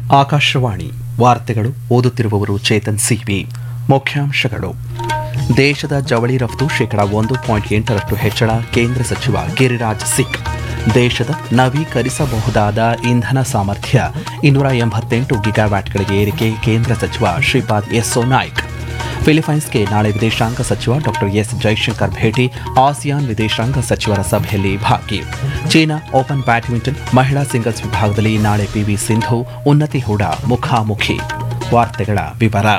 ಆಕಾಶವಾಣಿ ವಾರ್ತೆಗಳು ಓದುತ್ತಿರುವವರು ಚೇತನ್ ಸಿವಿ ಮುಖ್ಯಾಂಶಗಳು ದೇಶದ ಜವಳಿ ರಫ್ತು ಶೇಕಡ ಒಂದು ಪಾಯಿಂಟ್ ಎಂಟರಷ್ಟು ಹೆಚ್ಚಳ ಕೇಂದ್ರ ಸಚಿವ ಗಿರಿರಾಜ್ ಸಿಂಗ್ ದೇಶದ ನವೀಕರಿಸಬಹುದಾದ ಇಂಧನ ಸಾಮರ್ಥ್ಯ ಇನ್ನೂರ ಎಂಬತ್ತೆಂಟು ಗಿಗಾವ್ಯಾಟ್ಗಳಿಗೆ ಏರಿಕೆ ಕೇಂದ್ರ ಸಚಿವ ಶ್ರೀಪಾದ್ ಯೆಸ್ಸೋ ನಾಯ್ಕ್ ಫಿಲಿಪೈನ್ಸ್ಗೆ ನಾಳೆ ವಿದೇಶಾಂಗ ಸಚಿವ ಡಾಕ್ಟರ್ ಎಸ್ ಜೈಶಂಕರ್ ಭೇಟಿ ಆಸಿಯಾನ್ ವಿದೇಶಾಂಗ ಸಚಿವರ ಸಭೆಯಲ್ಲಿ ಭಾಗಿ ಚೀನಾ ಓಪನ್ ಬ್ಯಾಡ್ಮಿಂಟನ್ ಮಹಿಳಾ ಸಿಂಗಲ್ಸ್ ವಿಭಾಗದಲ್ಲಿ ನಾಳೆ ಪಿವಿ ಸಿಂಧು ಉನ್ನತಿ ಹೂಡ ಮುಖಾಮುಖಿ ವಾರ್ತೆಗಳ ವಿವರ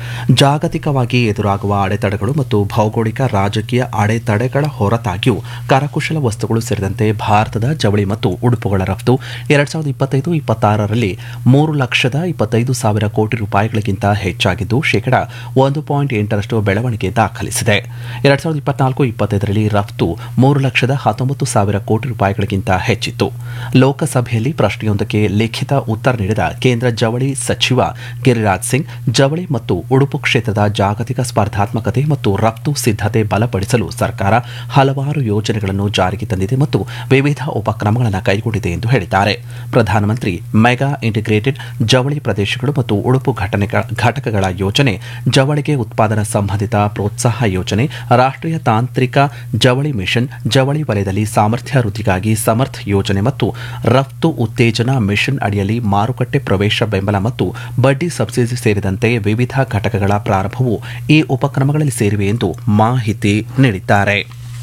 ಜಾಗತಿಕವಾಗಿ ಎದುರಾಗುವ ಅಡೆತಡೆಗಳು ಮತ್ತು ಭೌಗೋಳಿಕ ರಾಜಕೀಯ ಅಡೆತಡೆಗಳ ಹೊರತಾಗಿಯೂ ಕರಕುಶಲ ವಸ್ತುಗಳು ಸೇರಿದಂತೆ ಭಾರತದ ಜವಳಿ ಮತ್ತು ಉಡುಪುಗಳ ರಫ್ತು ಎರಡ್ ಸಾವಿರದ ಇಪ್ಪತ್ತೈದು ಇಪ್ಪತ್ತಾರರಲ್ಲಿ ಮೂರು ಲಕ್ಷದ ಇಪ್ಪತ್ತೈದು ಸಾವಿರ ಕೋಟಿ ರೂಪಾಯಿಗಳಿಗಿಂತ ಹೆಚ್ಚಾಗಿದ್ದು ಶೇಕಡ ಒಂದು ಪಾಯಿಂಟ್ ಎಂಟರಷ್ಟು ಬೆಳವಣಿಗೆ ದಾಖಲಿಸಿದೆ ಎರಡ್ ಸಾವಿರದ ಇಪ್ಪತ್ನಾಲ್ಕು ಇಪ್ಪತ್ತೈದರಲ್ಲಿ ರಫ್ತು ಮೂರು ಲಕ್ಷದ ಹತ್ತೊಂಬತ್ತು ಸಾವಿರ ಕೋಟಿ ರೂಪಾಯಿಗಳಿಗಿಂತ ಹೆಚ್ಚಿತ್ತು ಲೋಕಸಭೆಯಲ್ಲಿ ಪ್ರಶ್ನೆಯೊಂದಕ್ಕೆ ಲಿಖಿತ ಉತ್ತರ ನೀಡಿದ ಕೇಂದ್ರ ಜವಳಿ ಸಚಿವ ಗಿರಿರಾಜ್ ಸಿಂಗ್ ಜವಳಿ ಮತ್ತು ಉಡುಪು ಕ್ಷೇತ್ರದ ಜಾಗತಿಕ ಸ್ಪರ್ಧಾತ್ಮಕತೆ ಮತ್ತು ರಫ್ತು ಸಿದ್ಧತೆ ಬಲಪಡಿಸಲು ಸರ್ಕಾರ ಹಲವಾರು ಯೋಜನೆಗಳನ್ನು ಜಾರಿಗೆ ತಂದಿದೆ ಮತ್ತು ವಿವಿಧ ಉಪಕ್ರಮಗಳನ್ನು ಕೈಗೊಂಡಿದೆ ಎಂದು ಹೇಳಿದ್ದಾರೆ ಪ್ರಧಾನಮಂತ್ರಿ ಮೆಗಾ ಇಂಟಿಗ್ರೇಟೆಡ್ ಜವಳಿ ಪ್ರದೇಶಗಳು ಮತ್ತು ಉಡುಪು ಘಟನೆಗಳ ಘಟಕಗಳ ಯೋಜನೆ ಜವಳಿಗೆ ಉತ್ಪಾದನಾ ಸಂಬಂಧಿತ ಪ್ರೋತ್ಸಾಹ ಯೋಜನೆ ರಾಷ್ಟ್ರೀಯ ತಾಂತ್ರಿಕ ಜವಳಿ ಮಿಷನ್ ಜವಳಿ ವಲಯದಲ್ಲಿ ಸಾಮರ್ಥ್ಯ ವೃದ್ಧಿಗಾಗಿ ಸಮರ್ಥ್ ಯೋಜನೆ ಮತ್ತು ರಫ್ತು ಉತ್ತೇಜನ ಮಿಷನ್ ಅಡಿಯಲ್ಲಿ ಮಾರುಕಟ್ಟೆ ಪ್ರವೇಶ ಬೆಂಬಲ ಮತ್ತು ಬಡ್ಡಿ ಸಬ್ಸಿಡಿ ಸೇರಿದಂತೆ ವಿವಿಧ ಘಟಕಗಳ ಪ್ರಾರಂಭವು ಈ ಉಪಕ್ರಮಗಳಲ್ಲಿ ಸೇರಿವೆ ಎಂದು ಮಾಹಿತಿ ನೀಡಿದ್ದಾರೆ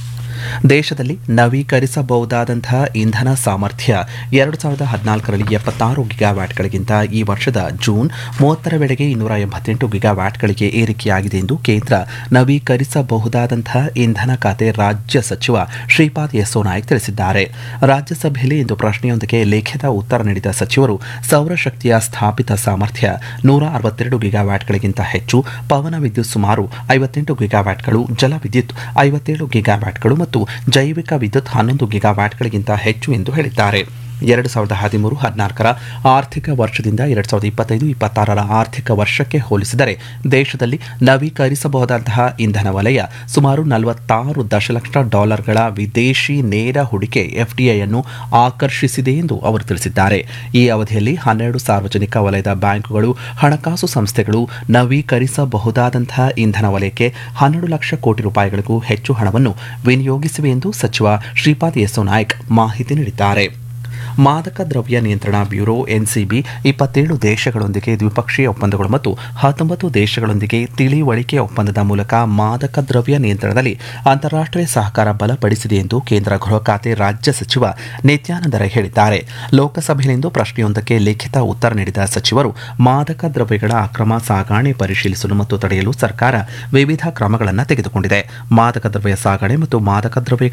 ದೇಶದಲ್ಲಿ ನವೀಕರಿಸಬಹುದಾದಂತಹ ಇಂಧನ ಸಾಮರ್ಥ್ಯ ಎರಡು ಸಾವಿರದ ಹದಿನಾಲ್ಕರಲ್ಲಿ ಎಪ್ಪತ್ತಾರು ಗಿಗಾವ್ಯಾಟ್ಗಳಿಗಿಂತ ಈ ವರ್ಷದ ಜೂನ್ ಮೂವತ್ತರ ವೇಳೆಗೆ ಇನ್ನೂರ ಎಂಬತ್ತೆಂಟು ಗಿಗಾವ್ಯಾಟ್ಗಳಿಗೆ ಏರಿಕೆಯಾಗಿದೆ ಎಂದು ಕೇಂದ್ರ ನವೀಕರಿಸಬಹುದಾದಂತಹ ಇಂಧನ ಖಾತೆ ರಾಜ್ಯ ಸಚಿವ ಶ್ರೀಪಾದ್ ಯೆಸ್ಸೋ ನಾಯ್ಕ್ ತಿಳಿಸಿದ್ದಾರೆ ರಾಜ್ಯಸಭೆಯಲ್ಲಿ ಇಂದು ಪ್ರಶ್ನೆಯೊಂದಕ್ಕೆ ಲಿಖಿತ ಉತ್ತರ ನೀಡಿದ ಸಚಿವರು ಸೌರಶಕ್ತಿಯ ಸ್ಥಾಪಿತ ಸಾಮರ್ಥ್ಯ ನೂರ ಅರವತ್ತೆರಡು ಗಿಗಾವ್ಯಾಟ್ಗಳಿಗಿಂತ ಹೆಚ್ಚು ಪವನ ವಿದ್ಯುತ್ ಸುಮಾರು ಐವತ್ತೆಂಟು ಗಿಗಾವ್ಯಾಟ್ಗಳು ಜಲವಿದ್ಯುತ್ ಐವತ್ತೇಳು ಗಿಗಾವ್ಯಾಟ್ಗಳು ಮತ್ತು ಜೈವಿಕ ವಿದ್ಯುತ್ ಹನ್ನೊಂದು ಗಿಗಾವ್ಯಾಟ್ಗಳಿಗಿಂತ ಹೆಚ್ಚು ಎಂದು ಹೇಳಿದ್ದಾರೆ ಎರಡು ಸಾವಿರದ ಹದಿಮೂರು ಹದಿನಾಲ್ಕರ ಆರ್ಥಿಕ ವರ್ಷದಿಂದ ಎರಡು ಸಾವಿರದ ಇಪ್ಪತ್ತೈದು ಇಪ್ಪತ್ತಾರರ ಆರ್ಥಿಕ ವರ್ಷಕ್ಕೆ ಹೋಲಿಸಿದರೆ ದೇಶದಲ್ಲಿ ನವೀಕರಿಸಬಹುದಾದಂತಹ ಇಂಧನ ವಲಯ ಸುಮಾರು ನಲವತ್ತಾರು ದಶಲಕ್ಷ ಡಾಲರ್ಗಳ ವಿದೇಶಿ ನೇರ ಹೂಡಿಕೆ ಎಫ್ಡಿಐಯನ್ನು ಆಕರ್ಷಿಸಿದೆ ಎಂದು ಅವರು ತಿಳಿಸಿದ್ದಾರೆ ಈ ಅವಧಿಯಲ್ಲಿ ಹನ್ನೆರಡು ಸಾರ್ವಜನಿಕ ವಲಯದ ಬ್ಯಾಂಕುಗಳು ಹಣಕಾಸು ಸಂಸ್ಥೆಗಳು ನವೀಕರಿಸಬಹುದಾದಂತಹ ಇಂಧನ ವಲಯಕ್ಕೆ ಹನ್ನೆರಡು ಲಕ್ಷ ಕೋಟಿ ರೂಪಾಯಿಗಳಿಗೂ ಹೆಚ್ಚು ಹಣವನ್ನು ವಿನಿಯೋಗಿಸಿವೆ ಎಂದು ಸಚಿವ ಶ್ರೀಪಾದ್ ಯೆಸ್ಸೋ ನಾಯ್ಕ್ ಮಾಹಿತಿ ನೀಡಿದ್ದಾರೆ ಮಾದಕ ದ್ರವ್ಯ ನಿಯಂತ್ರಣ ಬ್ಯೂರೋ ಎನ್ಸಿಬಿ ಇಪ್ಪತ್ತೇಳು ದೇಶಗಳೊಂದಿಗೆ ದ್ವಿಪಕ್ಷೀಯ ಒಪ್ಪಂದಗಳು ಮತ್ತು ಹತ್ತೊಂಬತ್ತು ದೇಶಗಳೊಂದಿಗೆ ತಿಳಿವಳಿಕೆ ಒಪ್ಪಂದದ ಮೂಲಕ ಮಾದಕ ದ್ರವ್ಯ ನಿಯಂತ್ರಣದಲ್ಲಿ ಅಂತಾರಾಷ್ಟೀಯ ಸಹಕಾರ ಬಲಪಡಿಸಿದೆ ಎಂದು ಕೇಂದ್ರ ಗೃಹ ಖಾತೆ ರಾಜ್ಯ ಸಚಿವ ನಿತ್ಯಾನಂದ ರೈ ಹೇಳಿದ್ದಾರೆ ಲೋಕಸಭೆಯಲ್ಲಿಂದು ಪ್ರಶ್ನೆಯೊಂದಕ್ಕೆ ಲಿಖಿತ ಉತ್ತರ ನೀಡಿದ ಸಚಿವರು ಮಾದಕ ದ್ರವ್ಯಗಳ ಅಕ್ರಮ ಸಾಗಾಣೆ ಪರಿಶೀಲಿಸಲು ಮತ್ತು ತಡೆಯಲು ಸರ್ಕಾರ ವಿವಿಧ ಕ್ರಮಗಳನ್ನು ತೆಗೆದುಕೊಂಡಿದೆ ಮಾದಕ ದ್ರವ್ಯ ಸಾಗಣೆ ಮತ್ತು ಮಾದಕ ದ್ರವ್ಯ